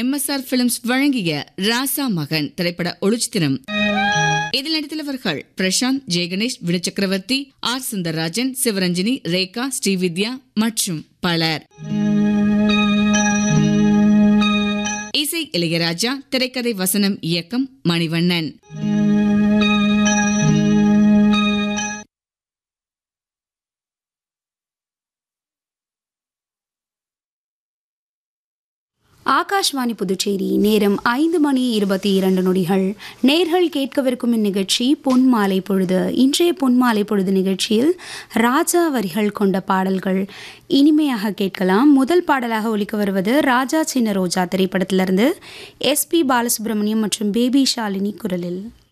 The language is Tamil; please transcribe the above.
எம்எஸ்ஆர் பிலிம்ஸ் வழங்கிய ராசா மகன் திரைப்பட ஒளிச்சித்திரம் இதில் நடித்துள்ளவர்கள் பிரசாந்த் ஜெயகணேஷ் வினு ஆர் சுந்தரராஜன் சிவரஞ்சனி ரேகா ஸ்ரீவித்யா மற்றும் பலர் இசை இளையராஜா திரைக்கதை வசனம் இயக்கம் மணிவண்ணன் ஆகாஷ்வாணி புதுச்சேரி நேரம் ஐந்து மணி இருபத்தி இரண்டு நொடிகள் நேர்கள் கேட்கவிருக்கும் இந்நிகழ்ச்சி பொன்மாலை பொழுது இன்றைய பொன்மாலை பொழுது நிகழ்ச்சியில் ராஜா வரிகள் கொண்ட பாடல்கள் இனிமையாக கேட்கலாம் முதல் பாடலாக ஒலிக்க வருவது ராஜா சின்ன ரோஜா திரைப்படத்திலிருந்து எஸ்பி பாலசுப்ரமணியம் மற்றும் பேபி ஷாலினி குரலில்